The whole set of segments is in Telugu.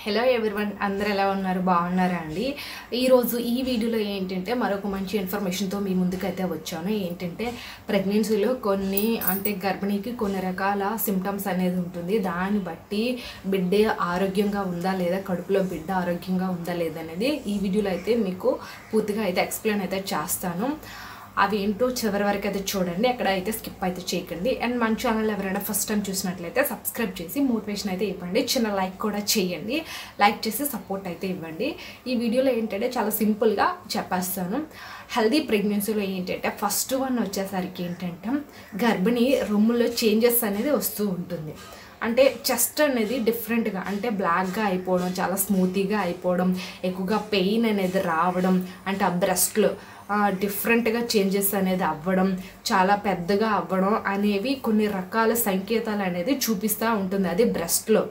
హలో ఎవ్రీవన్ అందరు ఎలా ఉన్నారు బాగున్నారా అండి ఈరోజు ఈ వీడియోలో ఏంటంటే మరొక మంచి ఇన్ఫర్మేషన్తో మీ ముందుకైతే వచ్చాను ఏంటంటే ప్రెగ్నెన్సీలో కొన్ని అంటే గర్భిణీకి కొన్ని రకాల సిమ్టమ్స్ అనేది ఉంటుంది దాన్ని బట్టి బిడ్డ ఆరోగ్యంగా ఉందా లేదా కడుపులో బిడ్డ ఆరోగ్యంగా ఉందా లేదా అనేది ఈ వీడియోలో అయితే మీకు పూర్తిగా అయితే ఎక్స్ప్లెయిన్ అయితే చేస్తాను అవి ఏంటో చివరి వరకు అయితే చూడండి అక్కడ అయితే స్కిప్ అయితే చేయకండి అండ్ మన ఛానల్ ఎవరైనా ఫస్ట్ టైం చూసినట్లయితే సబ్స్క్రైబ్ చేసి మోటివేషన్ అయితే ఇవ్వండి చిన్న లైక్ కూడా చేయండి లైక్ చేసి సపోర్ట్ అయితే ఇవ్వండి ఈ వీడియోలో ఏంటంటే చాలా సింపుల్గా చెప్పేస్తాను హెల్దీ ప్రెగ్నెన్సీలో ఏంటంటే ఫస్ట్ వన్ వచ్చేసరికి ఏంటంటే గర్భిణి రొమ్ములో చేంజెస్ అనేది వస్తూ ఉంటుంది అంటే చెస్ట్ అనేది డిఫరెంట్గా అంటే బ్లాక్గా అయిపోవడం చాలా స్మూతీగా అయిపోవడం ఎక్కువగా పెయిన్ అనేది రావడం అంటే ఆ బ్రెస్ట్లో డిఫరెంట్గా చేంజెస్ అనేది అవ్వడం చాలా పెద్దగా అవ్వడం అనేవి కొన్ని రకాల సంకేతాలు అనేది చూపిస్తూ ఉంటుంది అది బ్రెస్ట్లో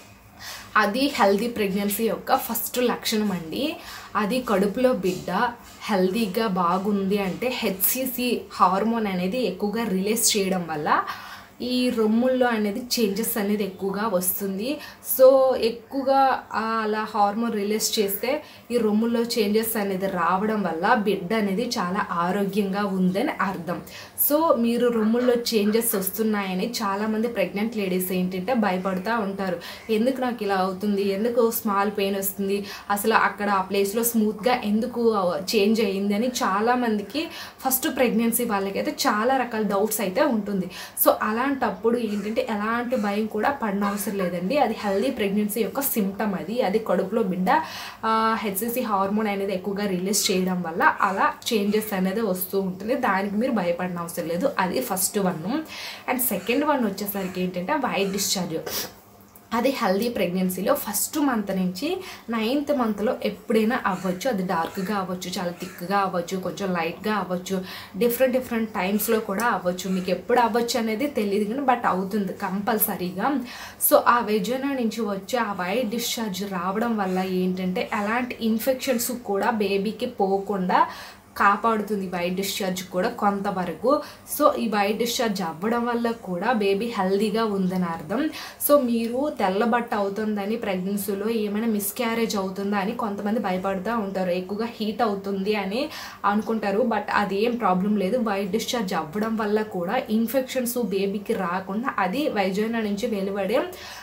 అది హెల్దీ ప్రెగ్నెన్సీ యొక్క ఫస్ట్ లక్షణం అండి అది కడుపులో బిడ్డ హెల్దీగా బాగుంది అంటే హెచ్సిసి హార్మోన్ అనేది ఎక్కువగా రిలీజ్ చేయడం వల్ల ఈ రొమ్ముల్లో అనేది చేంజెస్ అనేది ఎక్కువగా వస్తుంది సో ఎక్కువగా అలా హార్మోన్ రిలీజ్ చేస్తే ఈ రొమ్ముల్లో చేంజెస్ అనేది రావడం వల్ల బిడ్డ అనేది చాలా ఆరోగ్యంగా ఉందని అర్థం సో మీరు రొమ్ముల్లో చేంజెస్ వస్తున్నాయని చాలామంది ప్రెగ్నెంట్ లేడీస్ ఏంటంటే భయపడుతూ ఉంటారు ఎందుకు నాకు ఇలా అవుతుంది ఎందుకు స్మాల్ పెయిన్ వస్తుంది అసలు అక్కడ ఆ ప్లేస్లో స్మూత్గా ఎందుకు చేంజ్ అయ్యింది అని చాలామందికి ఫస్ట్ ప్రెగ్నెన్సీ వాళ్ళకైతే చాలా రకాల డౌట్స్ అయితే ఉంటుంది సో అలాంటప్పుడు ఏంటంటే ఎలాంటి భయం కూడా పడిన అవసరం లేదండి అది హెల్దీ ప్రెగ్నెన్సీ యొక్క సిమ్టమ్ అది అది కడుపులో బిడ్డ హెచ్సిసి హార్మోన్ అనేది ఎక్కువగా రిలీజ్ చేయడం వల్ల అలా చేంజెస్ అనేది వస్తూ ఉంటుంది దానికి మీరు భయపడిన అవసరం లేదు అది first one and second one వచ్చేసరికి ఏంటంటే వైట్ డిశ్చార్జ్ అది హెల్దీ ప్రెగ్నెన్సీలో ఫస్ట్ మంత్ నుంచి నైన్త్ మంత్లో ఎప్పుడైనా అవ్వచ్చు అది డార్క్గా అవ్వచ్చు చాలా థిక్గా అవ్వచ్చు కొంచెం లైట్గా అవ్వచ్చు డిఫరెంట్ డిఫరెంట్ టైమ్స్లో కూడా అవ్వచ్చు మీకు ఎప్పుడు అవ్వచ్చు అనేది తెలియదు కానీ బట్ అవుతుంది కంపల్సరీగా సో ఆ వెజన నుంచి వచ్చే ఆ వైట్ డిశ్చార్జ్ రావడం వల్ల ఏంటంటే ఎలాంటి ఇన్ఫెక్షన్స్ కూడా బేబీకి పోకుండా కాపాడుతుంది వైట్ డిశ్చార్జ్ కూడా కొంతవరకు సో ఈ వైట్ డిశ్చార్జ్ అవ్వడం వల్ల కూడా బేబీ హెల్దీగా ఉందని అర్థం సో మీరు తెల్లబట్ట అవుతుందని ప్రెగ్నెన్సీలో ఏమైనా మిస్క్యారేజ్ అవుతుందా అని కొంతమంది భయపడుతూ ఉంటారు ఎక్కువగా హీట్ అవుతుంది అని అనుకుంటారు బట్ అది ఏం ప్రాబ్లం లేదు వైట్ డిశ్చార్జ్ అవ్వడం వల్ల కూడా ఇన్ఫెక్షన్స్ బేబీకి రాకుండా అది వైజాగ్న నుంచి వెలువడే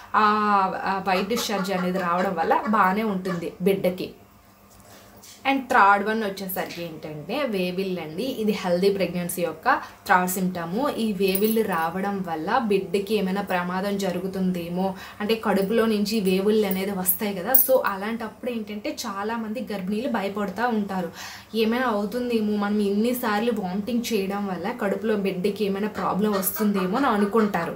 వైట్ డిశ్చార్జ్ అనేది రావడం వల్ల బాగానే ఉంటుంది బిడ్డకి అండ్ థర్డ్ వన్ వచ్చేసరికి ఏంటంటే వేవిల్ అండి ఇది హెల్దీ ప్రెగ్నెన్సీ యొక్క థర్డ్ సిమ్టము ఈ వేవిల్ రావడం వల్ల బిడ్డకి ఏమైనా ప్రమాదం జరుగుతుందేమో అంటే కడుపులో నుంచి వేవుళ్ళు అనేది వస్తాయి కదా సో అలాంటప్పుడు ఏంటంటే చాలామంది గర్భిణీలు భయపడుతూ ఉంటారు ఏమైనా అవుతుందేమో మనం ఇన్నిసార్లు వామిటింగ్ చేయడం వల్ల కడుపులో బిడ్డకి ఏమైనా ప్రాబ్లం వస్తుందేమో అని అనుకుంటారు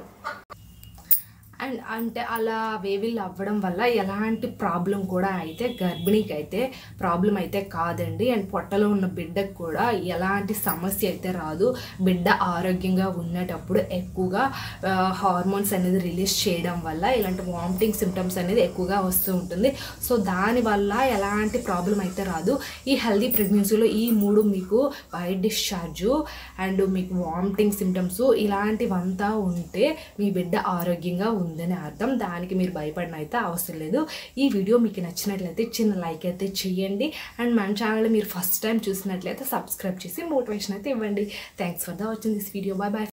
అండ్ అంటే అలా వేవిల్ అవ్వడం వల్ల ఎలాంటి ప్రాబ్లం కూడా అయితే గర్భిణీకి అయితే ప్రాబ్లం అయితే కాదండి అండ్ పొట్టలో ఉన్న బిడ్డకు కూడా ఎలాంటి సమస్య అయితే రాదు బిడ్డ ఆరోగ్యంగా ఉన్నటప్పుడు ఎక్కువగా హార్మోన్స్ అనేది రిలీజ్ చేయడం వల్ల ఇలాంటి వామిటింగ్ సిమ్టమ్స్ అనేది ఎక్కువగా వస్తూ ఉంటుంది సో దానివల్ల ఎలాంటి ప్రాబ్లం అయితే రాదు ఈ హెల్దీ ప్రెగ్నెన్సీలో ఈ మూడు మీకు వైట్ డిశ్చార్జు అండ్ మీకు వామిటింగ్ సిమ్టమ్స్ ఇలాంటివంతా ఉంటే మీ బిడ్డ ఆరోగ్యంగా ఉందని అర్థం దానికి మీరు భయపడిన అయితే అవసరం లేదు ఈ వీడియో మీకు నచ్చినట్లయితే చిన్న లైక్ అయితే చేయండి అండ్ మన ఛానల్ మీరు ఫస్ట్ టైం చూసినట్లయితే సబ్స్క్రైబ్ చేసి మోటివేషన్ అయితే ఇవ్వండి thanks for the watching this video bye bye